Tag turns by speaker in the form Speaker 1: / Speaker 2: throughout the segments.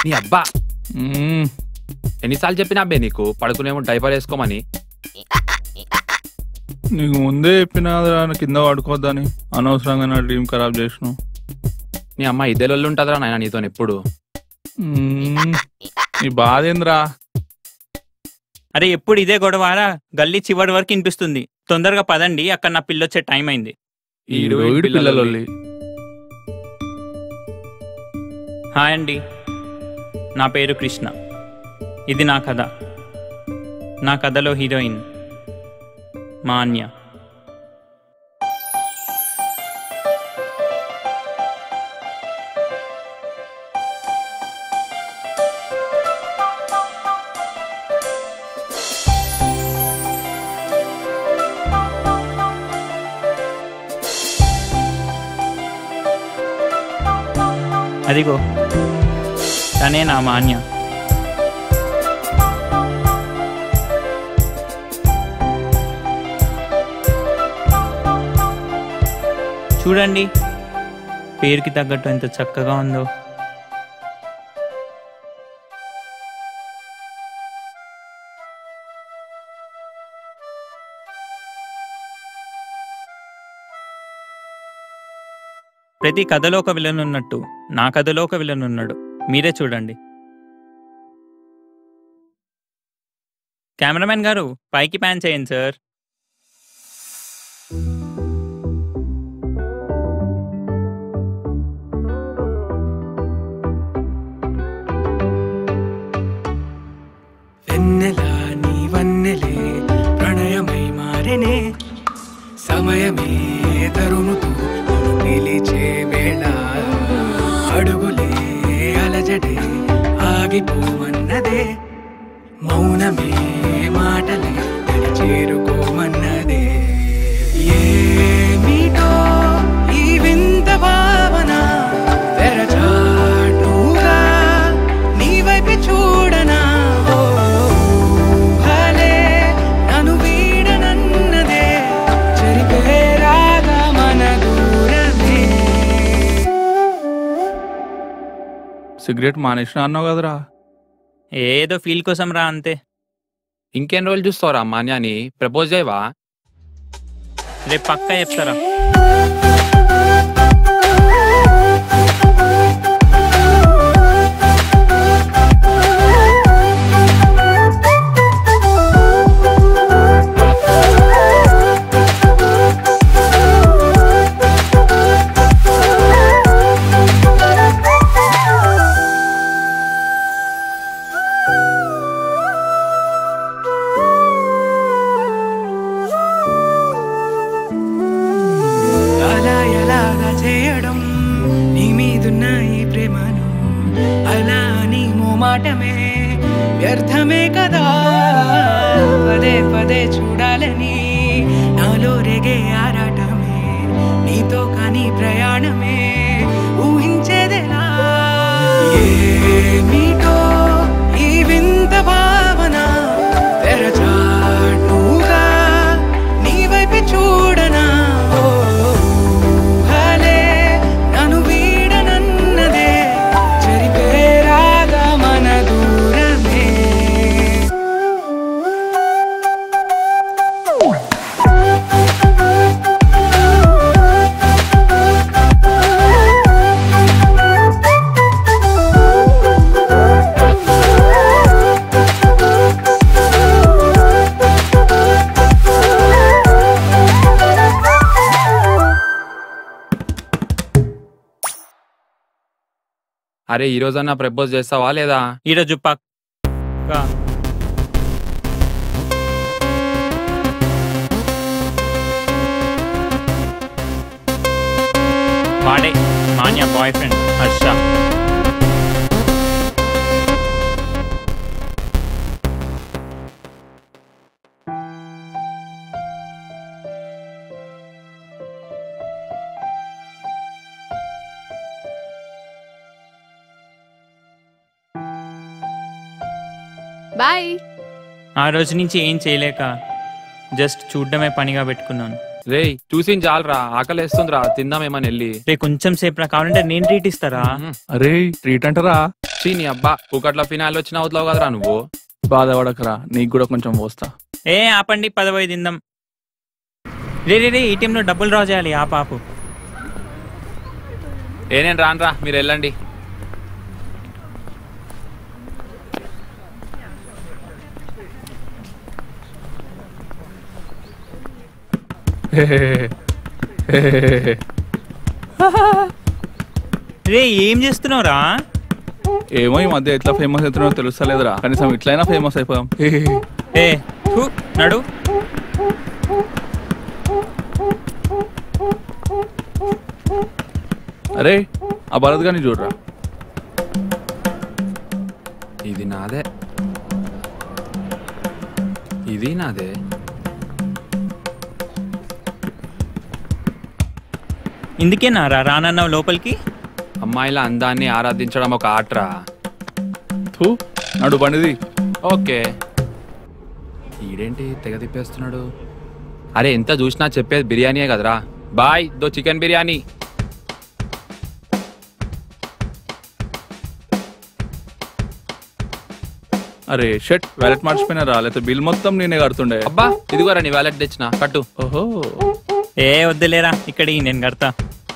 Speaker 1: నీ అబ్బా
Speaker 2: మ్మ్.
Speaker 1: ఎన్నిసార్లు చెప్పినా అబ్బే నీకు పడుకునేమో డైపర్ వేసుకోమని
Speaker 2: నీకు ముందే చెప్పినా కదరా, కింద పడుకోవద్దని అనవసరంగా నా డ్రీమ్ ఖరాబ్ చేసినావు
Speaker 1: నీ అమ్మ ఇద్దరు ఉంటుందిరా నాయన నీతో ఎప్పుడు
Speaker 2: మ్మ్. నీ బాధ ఏందిరా
Speaker 3: అరే ఎప్పుడు ఇదే గొడవారా గల్లీ చివరి వరకు వినిపిస్తుంది తొందరగా పదండి అక్కడ నా పిల్లొచ్చే టైం అయింది
Speaker 1: ఈడు
Speaker 2: ఈడు
Speaker 1: ఈడు
Speaker 2: పిల్లలు
Speaker 1: పిల్లలొల్లి.
Speaker 3: హాయ్ అండి నా పేరు కృష్ణ ఇది నా కథ నా కథలో హీరోయిన్ మా అన్య అదిగో తనే నా మాన్య చూడండి పేరుకి తగ్గట్టు ఎంత చక్కగా ఉందో ప్రతి కథలో ఒక విలన్ ఉన్నట్టు నా కథలో ఒక విలన్ ఉన్నాడు మీరే చూడండి కెమెరామెన్ గారు పైకి ప్యాన్ చేయండి సార్
Speaker 4: వెన్నెలా నీ వన్నెలే ప్రణయమై మారెనే సమయమే తరుముతూ నన్ను పిలిచే వేళ అడుగులే అలజడే ఆగిపోమన్నదే మౌనమే మాటలే నడి చేరుకోమన్నదే ఏమిటో ఈ వింత భావన తెరచాటుగా నీ వైపు చూడనా ఓ భలే నన్ను వీడనన్నదే చెరిపే రాగా మన దూరమే
Speaker 2: సిగరెట్ మానేసిన అన్నావు కదరా
Speaker 3: ఏదో ఫీల్ కోసం రా అంతే
Speaker 1: ఇంకెన్ని రోజులు చూస్తావురా మాన్యాని ప్రపోజ్ చేయవా
Speaker 3: రేపు పక్కా చెప్తారా
Speaker 4: అలా ఎలాగా చేయడం నీ మీదున్న ఈ ప్రేమను అలా నీ మోమాటమే వ్యర్థమే కదా పదే పదే చూడాలని నాలో రేగే ఆరాటమే నీతో కానీ ప్రయాణమే ఊహించేదేలా ఏమిటో ఈ వింత భావన తెరచాటుగా నీ వైపు చూడనా ఓ భలే నన్ను వీడనన్నదే చెరిపే రాగా మన దూరమే
Speaker 1: అరే ఈ రోజన్నా ప్రపోజ్ చేస్తావా లేదా
Speaker 3: ఈరోజు పక్కా వాడే మాన్య బాయ్ ఫ్రెండ్ హర్ష
Speaker 5: బాయ్
Speaker 3: ఆ రోజు నుంచి ఏం చేయలేక జస్ట్ చూడడమే పనిగా పెట్టుకున్నాను
Speaker 1: రేయ్ చూసి చాలరా ఆకలేస్తుందిరా తిందాం ఏమని వెళ్ళి
Speaker 3: రే కొంచెం సేపు రా కావాలంటే నేను ట్రీట్ ఇస్తారా
Speaker 1: మ్మ్.
Speaker 2: అరే ట్రీట్ అంటారా
Speaker 1: చీ నీ అబ్బా ఒకట్ల ఫినాయిల్ వచ్చిన అవుతావు కదరా నువ్వు
Speaker 2: బాధపడకరా నీకు కూడా కొంచెం పోస్తా
Speaker 3: ఏ ఆపండి పదవై తిందాం రే రే రే ఏటీఎంలో డబ్బులు డ్రా చేయాలి ఆ పాపు
Speaker 1: ఏ నేను రానురా మీరు వెళ్ళండి
Speaker 3: రే ఏం చేస్తున్నావురా
Speaker 2: ఏమో ఈ మధ్య ఎట్లా ఫేమస్ అవుతున్నారో తెలుస్తలేదురా కనీసం ఇట్లయినా ఫేమస్ అయిపోయాం
Speaker 3: ఏ థూ, నడు
Speaker 2: అరే ఆ భరత్ గారిని చూడరా
Speaker 1: ఇది నాదే ఇది నాదే
Speaker 3: ఇందుకేనారా రానన్నావు లోపలికి
Speaker 1: అమ్మాయిల అందాన్ని ఆరాధించడం ఒక ఆటరా
Speaker 2: థూ నడు బండిది
Speaker 1: ఓకే ఈడేంటి తెగ తిప్పేస్తున్నాడు అరే ఎంత చూసినా చెప్పేది బిర్యానీయే కదరా బాయ్ దో చికెన్ బిర్యానీ
Speaker 2: అరే షట్ వ్యాలెట్ మర్చిపోయినారా లేకపోతే బిల్ మొత్తం నేనే కడుతుండే
Speaker 1: అబ్బా ఇదిగోరా నీ వ్యాలెట్ తెచ్చిన కట్టు
Speaker 2: ఓహో
Speaker 3: ఏ వద్దులేరా ఇక్కడి నేను కడతా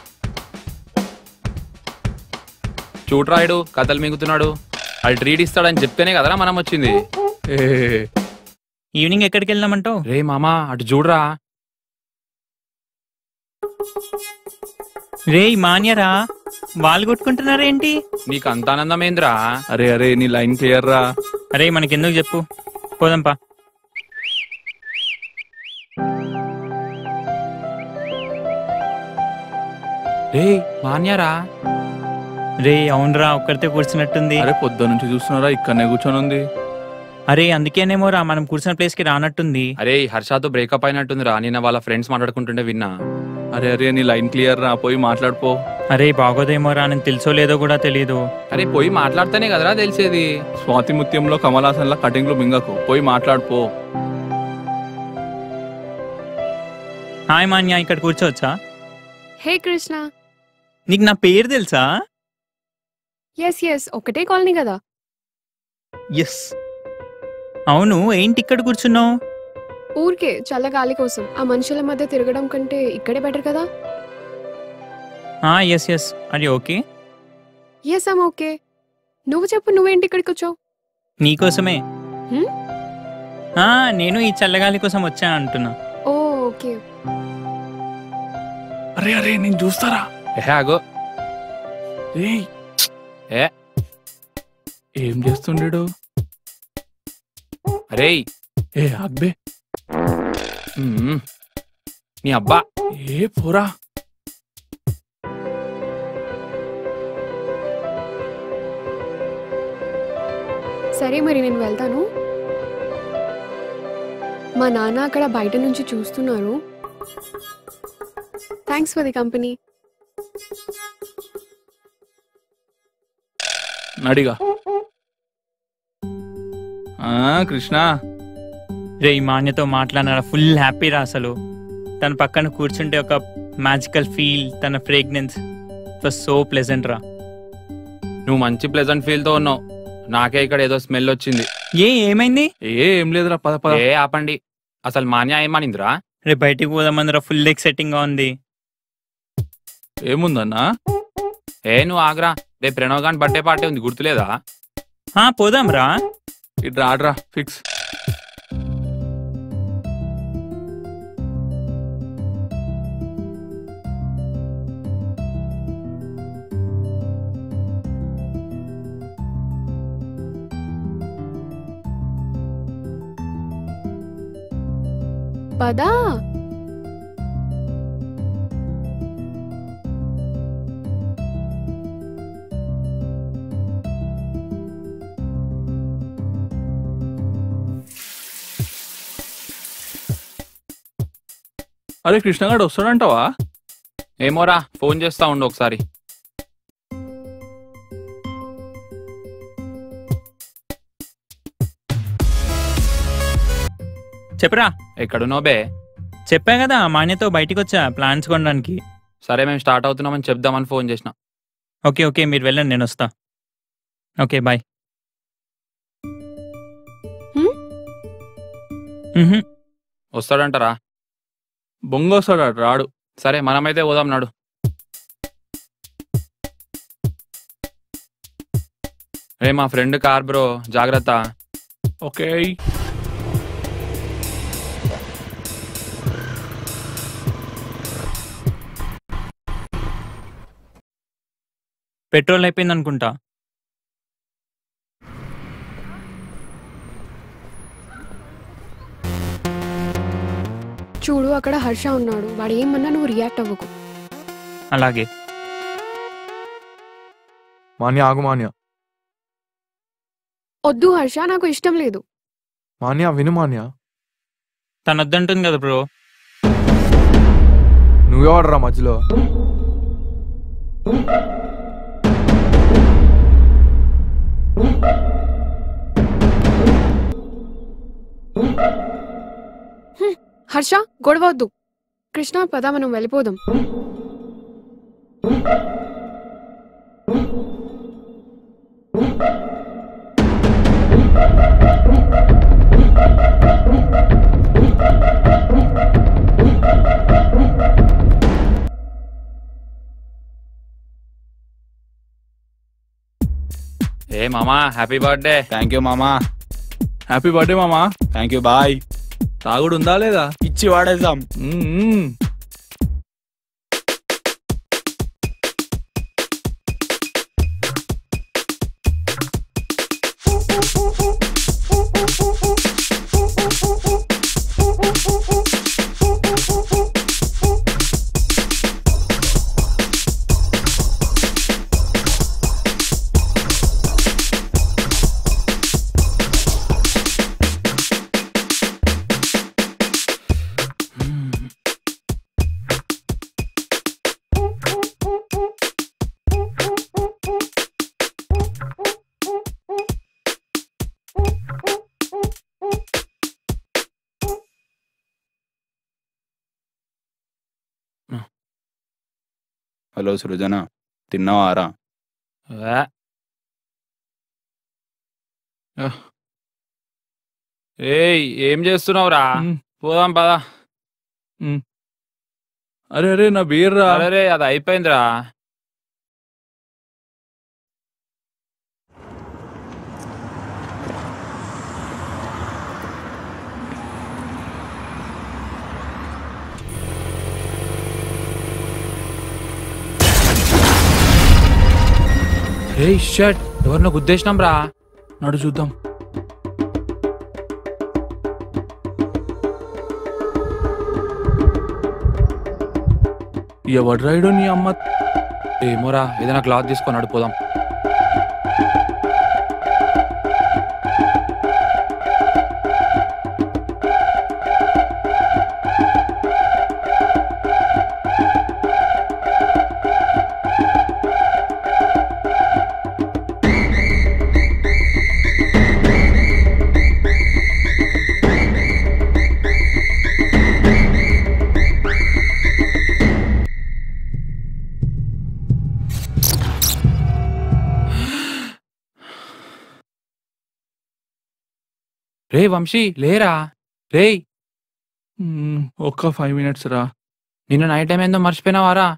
Speaker 1: చూట్రాయుడు కథలు మింగుతున్నాడు అది ట్రీట్ ఇస్తాడని చెప్తేనే కదరా మనం వచ్చింది
Speaker 2: ఏ
Speaker 3: ఈవినింగ్ ఎక్కడికి వెళ్దామంటావు
Speaker 1: రే మామా అటు చూడరా
Speaker 3: రే మాన్యరా వాళ్ళు కొట్టుకుంటున్నారేంటి
Speaker 1: నీకు అంత ఆనందమేంద్రా
Speaker 2: అరే అరే నీ లైన్ క్లియర్ రా
Speaker 3: అరే మనకెందుకు చెప్పు పోదాంపా
Speaker 1: రే మాన్యారా
Speaker 3: రే అవునరా ఒక్కరితే కూర్చున్నట్టుంది
Speaker 2: అరే పొద్దు నుంచి చూస్తున్నారా ఇక్కడనే కూర్చొని ఉంది
Speaker 3: అరే అందుకేనేమో రా మనం కూర్చున్న ప్లేస్ కి రానట్టుంది
Speaker 1: అరే హర్షాతో బ్రేకప్ అయినట్టుందిరా నిన్న వాళ్ళ ఫ్రెండ్స్ మాట్లాడుకుంటుంటే విన్నా
Speaker 2: అరే అరే నీ లైన్ క్లియర్ రా పోయి మాట్లాడిపో
Speaker 3: అరే బాగోదేమో రా నేను తెలుసో లేదో కూడా తెలియదు
Speaker 1: అరే పోయి మాట్లాడితేనే కదరా తెలిసేది
Speaker 2: స్వాతి ముత్యంలో కమల్ హాసన్ లా కటింగ్లు మింగకు పోయి మాట్లాడిపో
Speaker 3: హాయ్ మాన్య ఇక్కడ కూర్చోవచ్చా
Speaker 5: హే కృష్ణ
Speaker 3: నీకు నా పేరు తెలుసా
Speaker 5: ఎస్ ఎస్ ఒకటే కాలనీ కదా
Speaker 3: ఎస్ అవును ఏంటి ఇక్కడ కూర్చున్నావు
Speaker 5: ఊరికే చల్లగాలి కోసం ఆ మనుషుల మధ్య తిరగడం కంటే ఇక్కడే బెటర్ కదా
Speaker 3: ఎస్ ఎస్ అది ఓకే
Speaker 5: ఎస్ అమ్ ఓకే నువ్వు చెప్పు నువ్వేంటి ఇక్కడికి వచ్చావు
Speaker 3: నీకోసమే
Speaker 5: హ్మ్?
Speaker 3: ఆ, నేను ఈ చల్లగాలి కోసం వచ్చా అంటున్నా
Speaker 5: ఓ ఓకే
Speaker 2: అరే అరే నేను చూస్తారా
Speaker 1: ఏ ఆగో
Speaker 2: ఏయ్
Speaker 1: ఏ?
Speaker 2: ఏం చేస్తుండేడు
Speaker 1: అరే
Speaker 2: ఏ అబ్బే
Speaker 1: నీ అబ్బా
Speaker 2: ఏ పోరా
Speaker 5: సరే మరి నేను వెళ్తాను మా నాన్న అక్కడ బయట నుంచి చూస్తున్నారు థ్యాంక్స్ ఫర్ ది కంపెనీ
Speaker 2: నడిగా ఆ కృష్ణ
Speaker 3: రే ఈ మాన్యతో మాట్లాడినారా ఫుల్ హ్యాపీ రా అసలు తన పక్కన కూర్చుంటే ఒక మ్యాజికల్ ఫీల్ తన ఫ్రేగ్నెన్స్ సో ప్లెజెంట్ రా
Speaker 1: నువ్వు మంచి ప్లెజెంట్ ఫీల్ తో ఉన్నావు నాకే ఇక్కడ ఏదో స్మెల్ వచ్చింది
Speaker 3: ఏ ఏమైంది
Speaker 2: ఏ ఏం లేదురా పద పద
Speaker 1: ఏ ఆపండి అసలు మాన్యా ఏమనిందిరా
Speaker 3: రే బయటికి పోదామందిరా ఫుల్ ఎక్సైటింగ్ గా ఉంది
Speaker 2: ఏముందన్నా
Speaker 1: ఏ నువ్వు ఆగ్రా రేపు ప్రణవ్ గాని బర్త్డే పార్టీ ఉంది గుర్తులేదా
Speaker 3: ఆ పోదాం రా
Speaker 2: ఇటు రాడ్రా ఫిక్స్
Speaker 5: పదా
Speaker 2: అరే కృష్ణగాడు వస్తాడంటావా
Speaker 1: ఏమోరా ఫోన్ చేస్తా ఉండు ఒకసారి
Speaker 3: చెప్పరా
Speaker 1: ఎక్కడున్నావు బే
Speaker 3: చెప్పా కదా మాన్యతో బయటికి వచ్చా ప్లాన్స్ కొనడానికి
Speaker 1: సరే మేము స్టార్ట్ అవుతున్నామని చెప్దామని ఫోన్ చేసిన
Speaker 3: ఓకే ఓకే మీరు వెళ్ళండి నేను వస్తా ఓకే బాయ్
Speaker 5: హ్మ్?
Speaker 3: మ్హూ.
Speaker 1: వస్తాడంటారా
Speaker 2: బొంగ వస్తాడు అటు రాడు
Speaker 1: సరే మనమైతే పోదాం నాడు రే మా ఫ్రెండ్ కార్ బ్రో జాగ్రత్త
Speaker 2: ఓకే
Speaker 3: పెట్రోల్ అయిపోయింది అనుకుంటా
Speaker 5: చూడు అక్కడ హర్ష ఉన్నాడు వాడు ఏమన్నా నువ్వు రియాక్ట్ అవ్వకు
Speaker 3: అలాగే
Speaker 6: మాన్య ఆగు మాన్య
Speaker 5: వద్దు హర్ష నాకు ఇష్టం లేదు
Speaker 6: మాన్య విను మాన్య
Speaker 3: తను వద్దంటుంది కదా బ్రో
Speaker 6: నువ్వెవడరా మధ్యలో
Speaker 5: హర్ష గొడవ వద్దు కృష్ణ పద మనం వెళ్ళిపోదాం
Speaker 1: ఏ మామా హ్యాపీ బర్త్డే
Speaker 2: థ్యాంక్ యూ మామా హ్యాపీ బర్త్డే మామా
Speaker 7: థ్యాంక్ యూ బాయ్
Speaker 2: తాగుడు ఉందా లేదా
Speaker 7: ఇచ్చి వాడేద్దాం
Speaker 2: మ్మ్, మ్మ్.
Speaker 7: హలో సృజన తిన్నావారా
Speaker 1: ఏ. ఏయ్ ఏం చేస్తున్నావురా
Speaker 2: మ్మ్.
Speaker 1: పోదాం పదా
Speaker 2: అరే అరే నా బీర్ రా
Speaker 1: అరే అది అయిపోయిందిరా రే షట్ ఎవరినో గుద్దేసినాం రా
Speaker 2: నడు చూద్దాం ఎవడు రైడు నీ అమ్మ
Speaker 1: ఏమోరా ఏదైనా క్లాత్ తీసుకొని నడిపోదాం రే వంశీ లేరా రేయ్
Speaker 2: మ్మ్, ఒక్క ఫైవ్ మినిట్స్ రా
Speaker 1: నిన్న నైట్ టైం ఏందో మర్చిపోయినావారా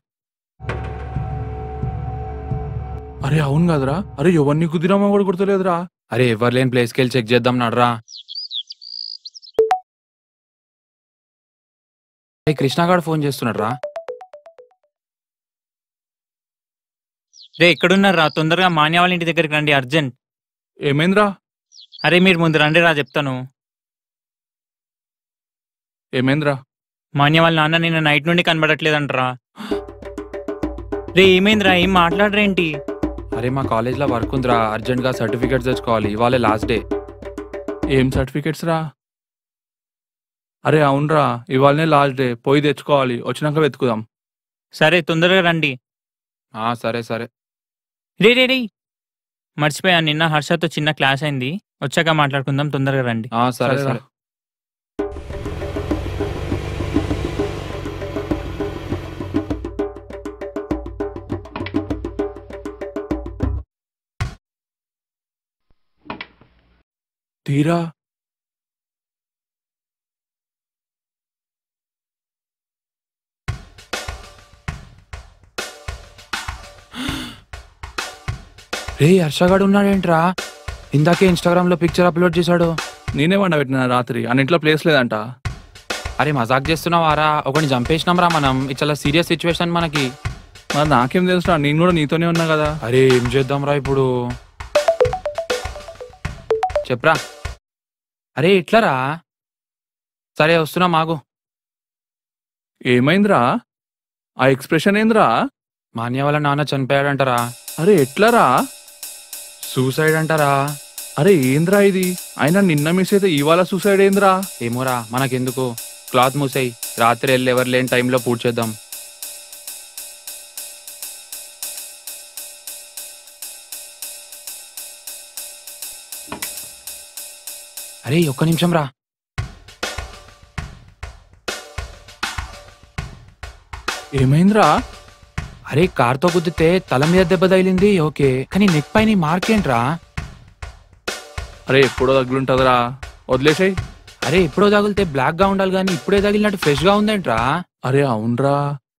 Speaker 2: అరే అవును కదరా అరే ఎవరిని కుదిరామో కూడా గుర్తులేదురా
Speaker 1: అరే ఎవరు లేని ప్లేస్కి వెళ్ళి చెక్ చేద్దాం నడరా ఏ కృష్ణగాడు ఫోన్ చేస్తున్నాడు రా
Speaker 3: రే ఎక్కడున్నారా తొందరగా మాన్య వాళ్ళ ఇంటి దగ్గరికి రండి అర్జెంట్
Speaker 2: ఏమైందిరా
Speaker 3: అరే మీరు ముందు రండి రా చెప్తాను
Speaker 2: ఏమైందిరా
Speaker 3: మాన్య వాళ్ళ నాన్న నిన్న నైట్ నుండి కనబడట్లేదంటరా రే ఏమైందిరా ఏం మాట్లాడరేంటి
Speaker 1: అరే మా కాలేజ్లో వర్క్ ఉందిరా అర్జెంట్గా సర్టిఫికేట్స్ తెచ్చుకోవాలి ఇవాళే లాస్ట్ డే
Speaker 2: ఏం సర్టిఫికెట్స్ రా అరే అవునరా ఇవాళనే లాస్ట్ డే పోయి తెచ్చుకోవాలి వచ్చినాక వెతుకుదాం
Speaker 3: సరే తొందరగా రండి
Speaker 1: ఆ సరే సరే
Speaker 3: రే రే రే మర్చిపోయాను నిన్న హర్షతో చిన్న క్లాస్ అయింది వచ్చాక మాట్లాడుకుందాం తొందరగా రండి
Speaker 1: ఆ సరే
Speaker 2: సరేరా.
Speaker 1: సరే
Speaker 2: తీరా
Speaker 1: రే హర్షగాడు ఉన్నాడేంట్రా ఇందాకే ఇన్స్టాగ్రామ్ లో పిక్చర్ అప్లోడ్ చేశాడు
Speaker 2: నేనే వండ పెట్టిన రాత్రి అని ఇంట్లో ప్లేస్ లేదంట
Speaker 1: అరే మజాక్ చేస్తున్నావారా ఒకని చంపేసినాం రా మనం ఇది చాలా సీరియస్ సిచ్యువేషన్ మనకి
Speaker 2: మరి నాకేం తెలుసురా నేను కూడా నీతోనే ఉన్నా కదా
Speaker 1: అరే ఏం చేద్దాం రా ఇప్పుడు చెప్పరా అరే ఇట్లరా సరే వస్తున్నా మాగు
Speaker 2: ఏమైందిరా ఆ ఎక్స్ప్రెషన్ ఏందిరా
Speaker 1: మాన్య వాళ్ళ నాన్న చనిపోయాడంటారా
Speaker 2: అరే ఎట్లరా
Speaker 1: సూసైడ్ అంటారా
Speaker 2: అరే ఏంద్రా ఇది అయినా నిన్న మిస్ అయితే ఇవాళ సూసైడ్ ఏంద్రా
Speaker 1: ఏమోరా మనకెందుకు క్లాత్ మూసేయి రాత్రి వెళ్ళి ఎవరు లేని టైంలో పూర్తి చేద్దాం అరే ఒక్క నిమిషం రా
Speaker 2: ఏమైందిరా
Speaker 1: అరే కార్తో గుద్దితే తల మీద దెబ్బ తగిలింది ఓకే కానీ నెక్ పైన మార్క్ ఏంట్రా
Speaker 2: అరే ఎప్పుడో తగులుంటదిరా వదిలేసాయి
Speaker 1: అరే ఎప్పుడో తగిలితే బ్లాక్ గా ఉండాలి కానీ ఇప్పుడే తగిలినట్టు ఫ్రెష్ గా ఉందేంట్రా
Speaker 2: అరే అవునరా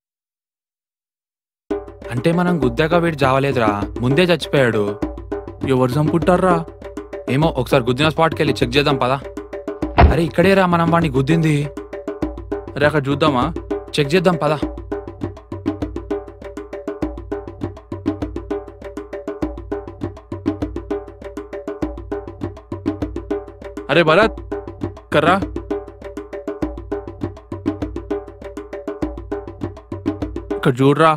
Speaker 1: అంటే మనం గుద్దాక వీడు జావలేదురా ముందే చచ్చిపోయాడు
Speaker 2: ఎవరు చంపుంటారా
Speaker 1: ఏమో ఒకసారి గుద్దిన స్పాట్కి వెళ్ళి చెక్ చేద్దాం పదా అరే ఇక్కడే రా మనం వాడిని గుద్దింది
Speaker 2: అరే అక్కడ చూద్దామా
Speaker 1: చెక్ చేద్దాం పదా
Speaker 2: అరే భరత్ కర్రా ఇక్కడ చూడరా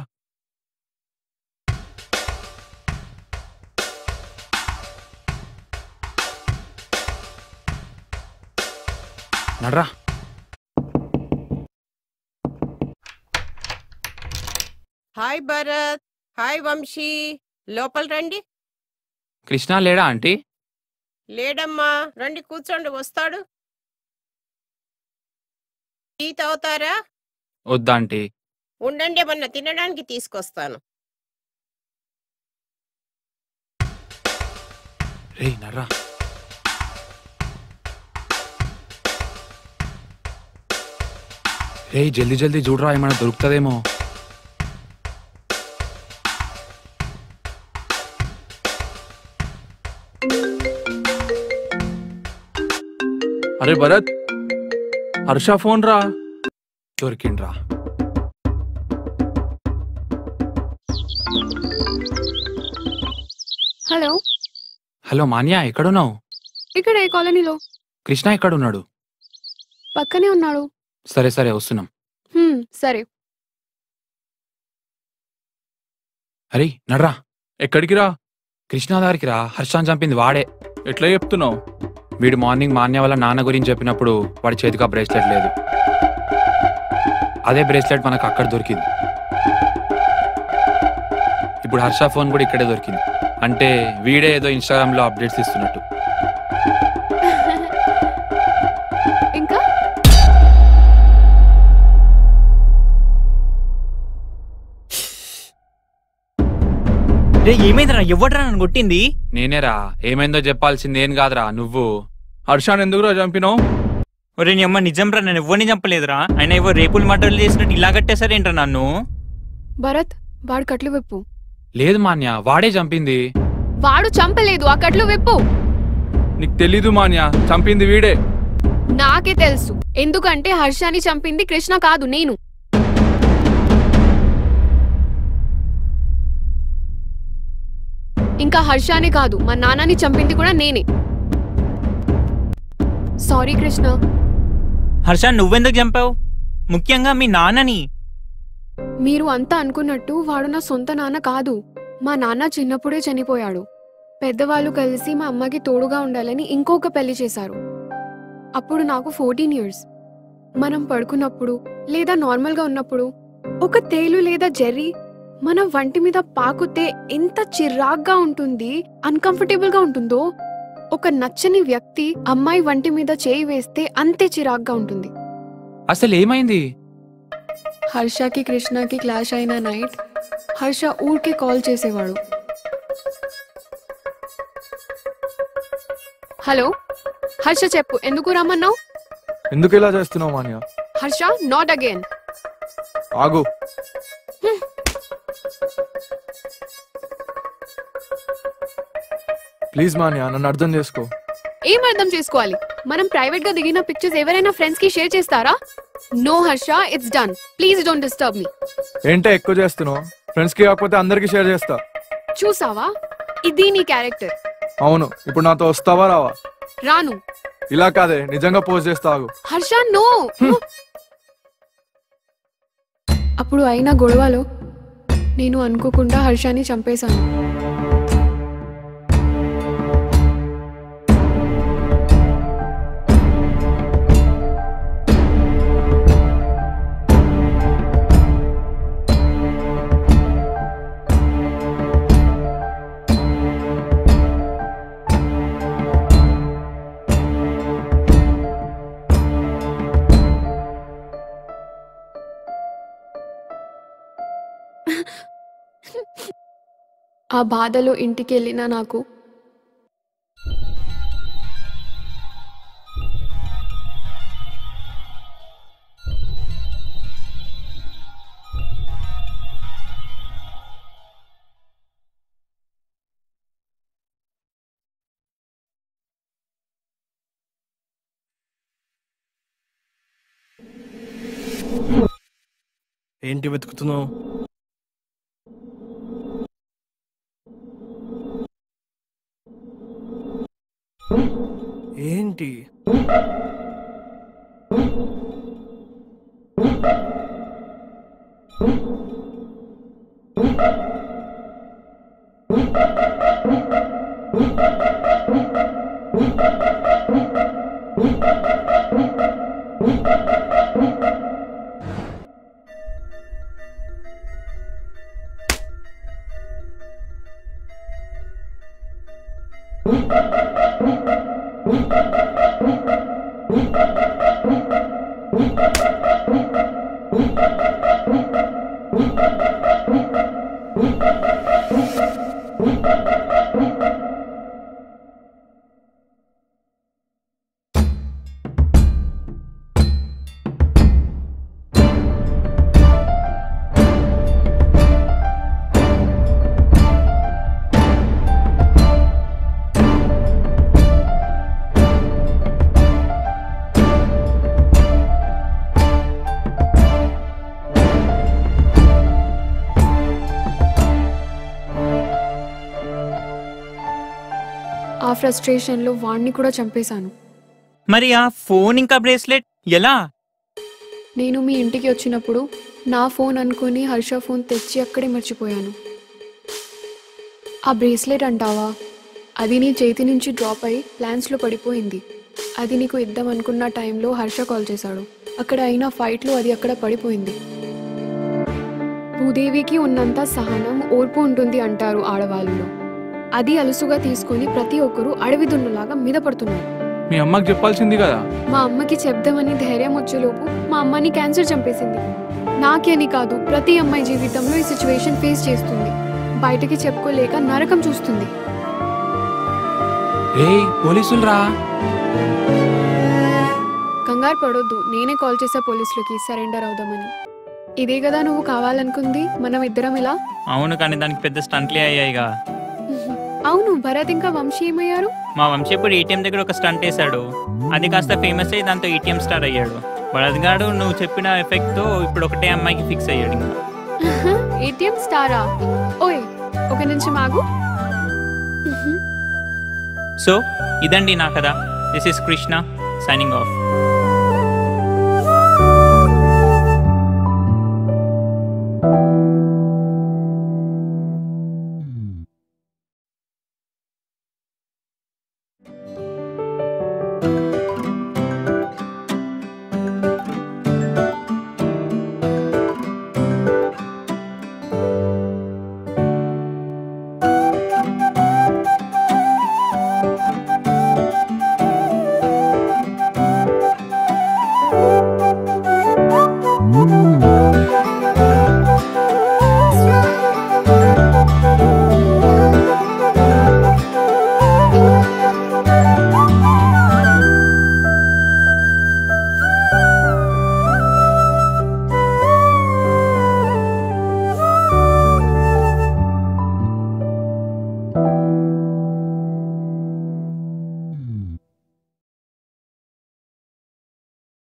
Speaker 1: నడ్రా
Speaker 8: హాయ్ భరత్ హాయ్ వంశీ లోపల రండి
Speaker 1: కృష్ణ లేడా ఆంటీ
Speaker 8: లేడమ్మా రండి కూర్చోండి వస్తాడు టీ తాగుతారా
Speaker 1: వద్దా ఆంటీ
Speaker 8: ఉండండి ఏమన్నా తినడానికి తీసుకొస్తాను
Speaker 1: రే నర్రా రే జల్దీ జల్దీ చూడరా ఏమైనా దొరుకుతుందేమో
Speaker 2: అరే భరత్ హర్ష ఫోన్ రా
Speaker 1: దొరికిండ్రా
Speaker 5: హలో
Speaker 1: హలో మాన్యా ఎక్కడున్నావు
Speaker 5: ఇక్కడ ఏ కాలనీలో
Speaker 1: కృష్ణ ఎక్కడున్నాడు
Speaker 5: పక్కనే ఉన్నాడు
Speaker 1: సరే సరే వస్తున్నాం
Speaker 5: హ్మ్, సరే
Speaker 1: అరే నడ్రా
Speaker 2: ఎక్కడికి రా
Speaker 1: కృష్ణ దగ్గరికి రా హర్షాన్ చంపింది వాడే
Speaker 2: ఎట్లా చెప్తున్నావు
Speaker 1: వీడు మార్నింగ్ మాన్య వాళ్ళ నాన్న గురించి చెప్పినప్పుడు వాడి చేతికి ఆ బ్రేస్లెట్ లేదు అదే బ్రేస్లెట్ మనకు అక్కడ దొరికింది ఇప్పుడు హర్ష ఫోన్ కూడా ఇక్కడే దొరికింది అంటే వీడే ఏదో ఇన్స్టాగ్రామ్ లో అప్డేట్స్ ఇస్తున్నట్టు
Speaker 5: ఇంకా
Speaker 3: రే ఏమైందిరా ఎవడ్రా నన్ను కొట్టింది
Speaker 1: నేనేరా ఏమైందో చెప్పాల్సింది ఏం కాదురా నువ్వు
Speaker 2: హర్షాన్ ఎందుకురా చంపినావు
Speaker 3: ఒరే నీ అమ్మ నిజంరా నేను ఎవరిని చంపలేదురా ఆయన ఏవో రేపులు మటర్లు చేసినట్టు ఇలా కట్టేశారేంట్రా నన్ను
Speaker 5: భరత్ వాడు కట్లు విప్పు
Speaker 1: లేదు మాన్య వాడే చంపింది
Speaker 5: వాడు చంపలేదు ఆ కట్లు విప్పు
Speaker 2: నీకు తెలీదు మాన్యా చంపింది వీడే
Speaker 5: నాకే తెలుసు ఎందుకంటే హర్షాని చంపింది కృష్ణ కాదు నేను ఇంకా హర్షానే కాదు మా నాన్నని చంపింది కూడా నేనే సారీ కృష్ణ
Speaker 3: హర్ష నువ్వెందుకు చంపావు ముఖ్యంగా మీ నాన్నని
Speaker 5: మీరు అంతా అనుకున్నట్టు వాడు నా సొంత నాన్న కాదు మా నాన్న చిన్నప్పుడే చనిపోయాడు పెద్దవాళ్ళు కలిసి మా అమ్మకి తోడుగా ఉండాలని ఇంకొక పెళ్లి చేశారు అప్పుడు నాకు ఫోర్టీన్ ఇయర్స్ మనం పడుకున్నప్పుడు లేదా నార్మల్గా ఉన్నప్పుడు ఒక తేలు లేదా జెర్రీ మన వంటి మీద పాకుతే ఎంత చిరాగ్గా ఉంటుంది అన్కంఫర్టబుల్ గా ఉంటుందో ఒక నచ్చని వ్యక్తి అమ్మాయి వంటి మీద చేయి వేస్తే అంతే చిరాగ్గా ఉంటుంది
Speaker 1: అసలు ఏమైంది
Speaker 5: హర్షకి కృష్ణకి క్లాష్ అయిన నైట్ హర్ష ఊరికే కాల్ చేసేవాడు హలో హర్ష చెప్పు ఎందుకు రమ్మన్నావు
Speaker 6: ఎందుకు ఇలా చేస్తున్నావు మాన్య
Speaker 5: హర్ష నాట్ అగైన్
Speaker 6: ఆగు ప్లీజ్ మాన్య నన్ను అర్థం చేసుకో
Speaker 5: ఏం అర్థం చేసుకోవాలి మనం ప్రైవేట్ గా దిగిన పిక్చర్స్ ఎవరైనా ఫ్రెండ్స్ కి షేర్ చేస్తారా no Harsha it's done please don't disturb me
Speaker 6: ఏంటే ఎక్కువ చేస్తున్నావు ఫ్రెండ్స్ కి కాకపోతే అందరికి షేర్ చేస్తా
Speaker 5: చూసావా ఇది నీ క్యారెక్టర్
Speaker 6: అవును ఇప్పుడు నాతో వస్తావా రావా
Speaker 5: రాను
Speaker 6: ఇలా కాదే నిజంగా పోస్ట్ చేస్తా ఆగు
Speaker 5: హర్ష నో అప్పుడు అయిన గొడవలో నేను అనుకోకుండా హర్షాన్ని చంపేశాను ఆ బాధలో ఇంటికి వెళ్ళిన నాకు
Speaker 9: ఏంటి వెతుకుతున్నావు ఏంటి ఆ ఫ్రస్ట్రేషన్లో వాణ్ణి కూడా చంపేశాను
Speaker 3: మరి ఆ ఫోన్ ఇంకా బ్రేస్లెట్ ఎలా
Speaker 5: నేను మీ ఇంటికి వచ్చినప్పుడు నా ఫోన్ అనుకుని హర్ష ఫోన్ తెచ్చి అక్కడే మర్చిపోయాను ఆ బ్రేస్లెట్ అంటావా అది నీ చేతి నుంచి డ్రాప్ అయి ప్లాన్స్లో పడిపోయింది అది నీకు ఇద్దాం అనుకున్న టైంలో హర్ష కాల్ చేశాడు అక్కడ అయిన ఫైట్లో అది అక్కడ పడిపోయింది భూదేవికి ఉన్నంత సహనం ఓర్పు ఉంటుంది అంటారు ఆడవాళ్ళలో అది అలుసుగా తీసుకొని ప్రతి ఒక్కరూ అడవి దున్నలాగా మీద పడుతున్నారు
Speaker 2: మీ అమ్మకి చెప్పాల్సింది కదా
Speaker 5: మా అమ్మకి చెప్దామని ధైర్యం వచ్చేలోపు మా అమ్మని క్యాన్సర్ చంపేసింది నాకే అని కాదు ప్రతి అమ్మాయి జీవితంలో ఈ సిచ్యువేషన్ ఫేస్ చేస్తుంది బయటకి చెప్పుకోలేక నరకం చూస్తుంది
Speaker 1: రే పోలీసులు రా
Speaker 5: కంగారు పడొద్దు నేనే కాల్ చేసా పోలీసులకి సరెండర్ అవుదామని ఇదే కదా నువ్వు కావాలనుకుంది మనం ఇద్దరం ఇలా
Speaker 3: అవును కానీ దానికి పెద్ద స్టంట్లే అయ్యాయిగా
Speaker 5: అవును భరత్ ఇంకా వంశీ ఏమయ్యారు
Speaker 3: మా వంశీ ఇప్పుడు ఏటీఎం దగ్గర ఒక స్టంట్ వేశాడు అది కాస్త ఫేమస్ అయ్యి దాంతో ఏటీఎం స్టార్ అయ్యాడు భరత్గాడు నువ్వు చెప్పిన ఎఫెక్ట్ తో ఇప్పుడు ఒకటే అమ్మాయికి ఫిక్స్ అయ్యాడు ఇంకా
Speaker 5: ఏటీఎం స్టారా ఓయ్ ఒక నిమిషం ఆగు
Speaker 3: సో ఇదండి నా కథ this is Krishna signing of